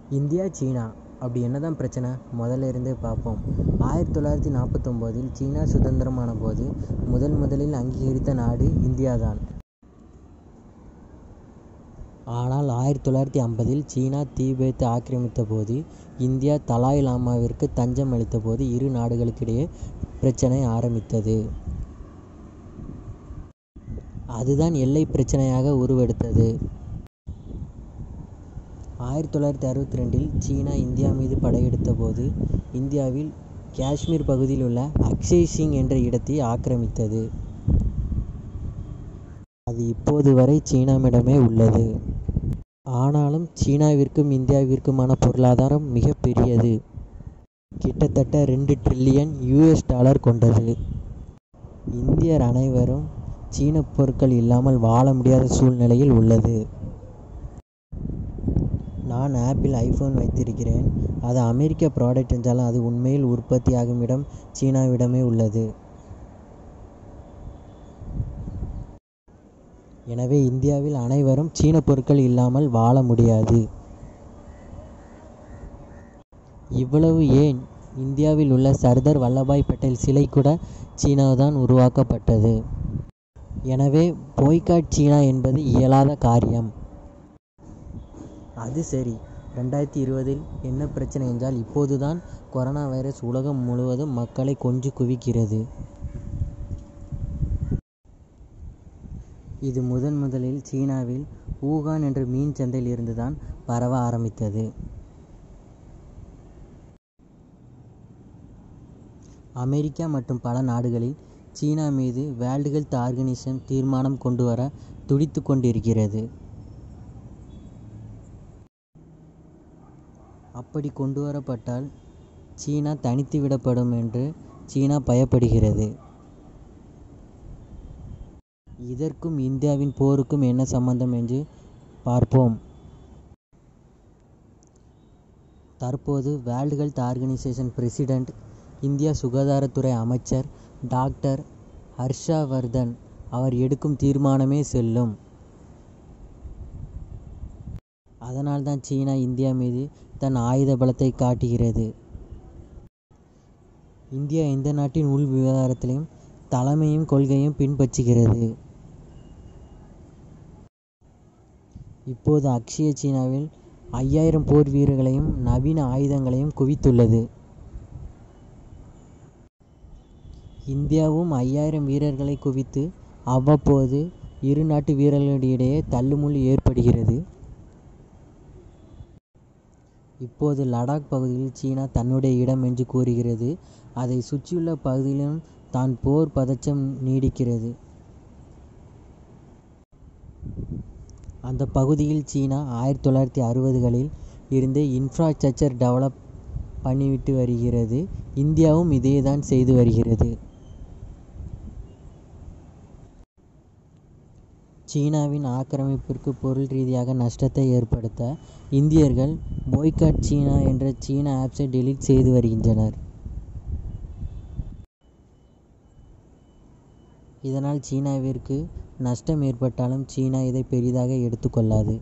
India சீனா அப்படி என்ன தான் பிரச்சனை முதல்ல இருந்தே பார்ப்போம் ஆயிரத்தி தொள்ளாயிரத்தி நாற்பத்தொம்போதில் சீனா சுதந்திரமான போது முதன் முதலில் அங்கீகரித்த நாடு இந்தியா தான் ஆனால் ஆயிரத்தி தொள்ளாயிரத்தி ஐம்பதில் சீனா தீபேத்தை ஆக்கிரமித்த போது இந்தியா தலாய் லாமாவிற்கு தஞ்சம் அளித்த போது இரு நாடுகளுக்கிடையே பிரச்சனை ஆரம்பித்தது அதுதான் எல்லை பிரச்சனையாக உருவெடுத்தது ஆயிரத்தி தொள்ளாயிரத்தி அறுபத்தி ரெண்டில் சீனா இந்தியா மீது படையெடுத்த போது இந்தியாவில் காஷ்மீர் பகுதியில் உள்ள அக்ஷய் சிங் என்ற இடத்தை ஆக்கிரமித்தது அது இப்போது வரை சீனாவிடமே உள்ளது ஆனாலும் சீனாவிற்கும் இந்தியாவிற்குமான பொருளாதாரம் மிக பெரியது கிட்டத்தட்ட ரெண்டு ட்ரில்லியன் யூஎஸ் டாலர் கொண்டது இந்தியர் அனைவரும் சீன பொருட்கள் இல்லாமல் வாழ முடியாத சூழ்நிலையில் உள்ளது நான் ஆப்பிள் ஐஃபோன் வைத்திருக்கிறேன் அது அமெரிக்க ப்ராடக்ட் என்றாலும் அது உண்மையில் உற்பத்தியாகும் இடம் சீனாவிடமே உள்ளது எனவே இந்தியாவில் அனைவரும் சீன பொருட்கள் இல்லாமல் வாழ முடியாது இவ்வளவு ஏன் இந்தியாவில் உள்ள சர்தார் வல்லபாய் பட்டேல் சிலை கூட சீனாதான் உருவாக்கப்பட்டது எனவே போய்காட் சீனா என்பது இயலாத காரியம் அது சரி ரெண்டாயிரத்தி இருபதில் என்ன பிரச்சனை என்றால் இப்போதுதான் கொரோனா வைரஸ் உலகம் முழுவதும் மக்களை கொஞ்சி குவிக்கிறது இது முதன் முதலில் சீனாவில் ஊகான் என்ற மீன் சந்தையில் இருந்துதான் பரவ ஆரம்பித்தது அமெரிக்கா மற்றும் பல நாடுகளில் சீனா மீது வேர்ல்டு ஹெல்த் ஆர்கனைசேஷன் தீர்மானம் கொண்டு வர துடித்து கொண்டிருக்கிறது அப்படி கொண்டு வரப்பட்டால் சீனா தனித்து விடப்படும் என்று சீனா பயப்படுகிறது இதற்கும் இந்தியாவின் போருக்கும் என்ன சம்பந்தம் என்று பார்ப்போம் தற்போது World Health Organisation president India சுகாதாரத்துறை அமைச்சர் டாக்டர் ஹர்ஷவர்தன் அவர் எடுக்கும் தீர்மானமே செல்லும் அதனால்தான் சீனா இந்தியா மீது தன் ஆயுத பலத்தை காட்டுகிறது இந்தியா எந்த நாட்டின் உள் விவகாரத்திலையும் தலைமையும் கொள்கையும் பின்பற்றுகிறது இப்போது அக்ஷய சீனாவில் ஐயாயிரம் போர் வீரர்களையும் நவீன ஆயுதங்களையும் குவித்துள்ளது இந்தியாவும் ஐயாயிரம் வீரர்களை குவித்து அவ்வப்போது இரு நாட்டு வீரர்களிடையே தள்ளுமுள்ளு ஏற்படுகிறது இப்போது லடாக் பகுதியில் சீனா தன்னுடைய இடம் என்று கூறுகிறது அதை சுற்றியுள்ள பகுதியிலும் தான் போர் பதற்றம் நீடிக்கிறது அந்த பகுதியில் சீனா ஆயிரத்தி தொள்ளாயிரத்தி அறுபதுகளில் இருந்து இன்ஃப்ராஸ்ட்ரக்சர் டெவலப் பண்ணிவிட்டு வருகிறது இந்தியாவும் இதே தான் செய்து வருகிறது சீனாவின் ஆக்கிரமிப்பிற்கு பொருள் ரீதியாக நஷ்டத்தை ஏற்படுத்த இந்தியர்கள் போய்காட் சீனா என்ற சீன ஆப்ஸை டெலீட் செய்து வருகின்றனர் இதனால் சீனாவிற்கு நஷ்டம் ஏற்பட்டாலும் சீனா இதை பெரிதாக எடுத்துக்கொள்ளாது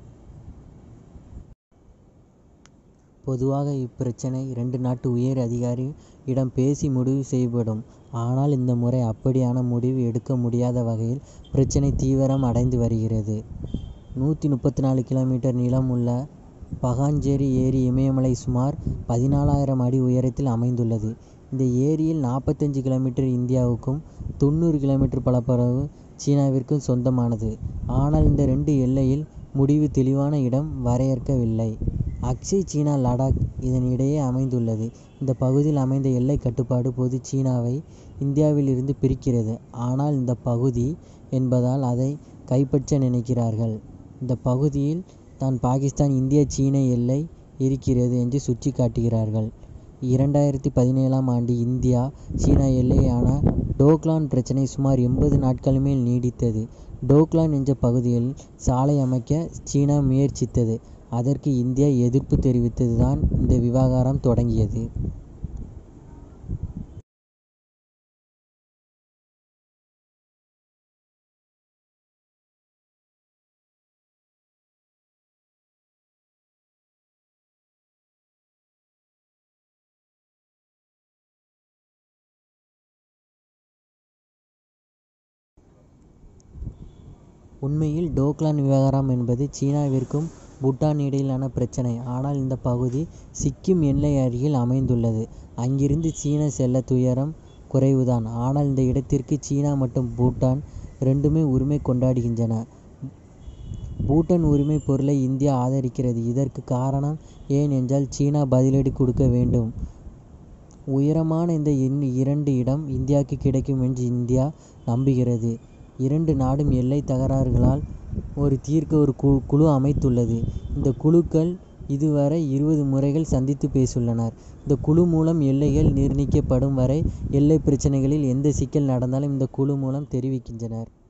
பொதுவாக இப்பிரச்சனை இரண்டு நாட்டு உயர் அதிகாரி இடம் பேசி முடிவு செய்யப்படும் ஆனால் இந்த முறை அப்படியான முடிவு எடுக்க முடியாத வகையில் பிரச்சனை தீவிரம் அடைந்து வருகிறது நூற்றி முப்பத்தி நாலு கிலோமீட்டர் நீளம் உள்ள பகாஞ்சேரி ஏரி இமயமலை சுமார் பதினாலாயிரம் அடி உயரத்தில் அமைந்துள்ளது இந்த ஏரியில் நாற்பத்தஞ்சு கிலோமீட்டர் இந்தியாவுக்கும் தொண்ணூறு கிலோமீட்டர் பரப்பளவு சீனாவிற்கும் சொந்தமானது ஆனால் இந்த ரெண்டு எல்லையில் முடிவு தெளிவான இடம் வரையறுக்கவில்லை அக்ஷய் சீனா லடாக் இதன் இடையே அமைந்துள்ளது இந்த பகுதியில் அமைந்த எல்லை கட்டுப்பாடு பொது சீனாவை இந்தியாவில் இருந்து பிரிக்கிறது ஆனால் இந்த பகுதி என்பதால் அதை கைப்பற்ற நினைக்கிறார்கள் இந்த பகுதியில் தான் பாகிஸ்தான் இந்திய சீன எல்லை இருக்கிறது என்று சுட்டி காட்டுகிறார்கள் இரண்டாயிரத்தி பதினேழாம் ஆண்டு இந்தியா சீனா எல்லையான டோக்லான் பிரச்சனை சுமார் எண்பது நாட்கள் மேல் நீடித்தது டோக்லான் என்ற பகுதியில் சாலை அமைக்க சீனா முயற்சித்தது அதற்கு இந்தியா எதிர்ப்பு தெரிவித்தது தான் இந்த விவகாரம் தொடங்கியது உண்மையில் டோக்லாந்து விவகாரம் என்பது சீனாவிற்கும் பூட்டான் இடையிலான பிரச்சினை. ஆனால் இந்த பகுதி சிக்கிம் எல்லை அருகில் அமைந்துள்ளது. அங்கிருந்து சீனா செல்ல துயரம் குறைவுதான். ஆனால் இந்த இடத்திற்கு சீனா மற்றும் பூட்டான் இரண்டுமே உரிமை கொண்டாடுகின்றன. பூட்டான் உரிமைப் போர்களை இந்தியா ஆதரிக்கிறது. இதற்கு காரணம் ஏன் என்றால் சீனா பதிலடி கொடுக்க வேண்டும். உயரமான இந்த இரண்டு இடம் இந்தியாவுக்கு கிடைக்கும் என்று இந்தியா நம்புகிறது. இரண்டு நாடும் எல்லைத் தகராறுகளை ஒரு தீர்க்க ஒரு குழு அமைத்துள்ளது. இந்த குழுக்கள் இதுவரை இருபது முறைகள் சந்தித்து பேசியுள்ளனர். இந்த குழு மூலம் எல்லைகள் நிர்ணயிக்கப்படும் வரை எல்லைப் பிரச்சினைகளில் எந்த சிக்கல் நடந்தாலும் இந்த குழு மூலம் தெரிவிக்கின்றனர்.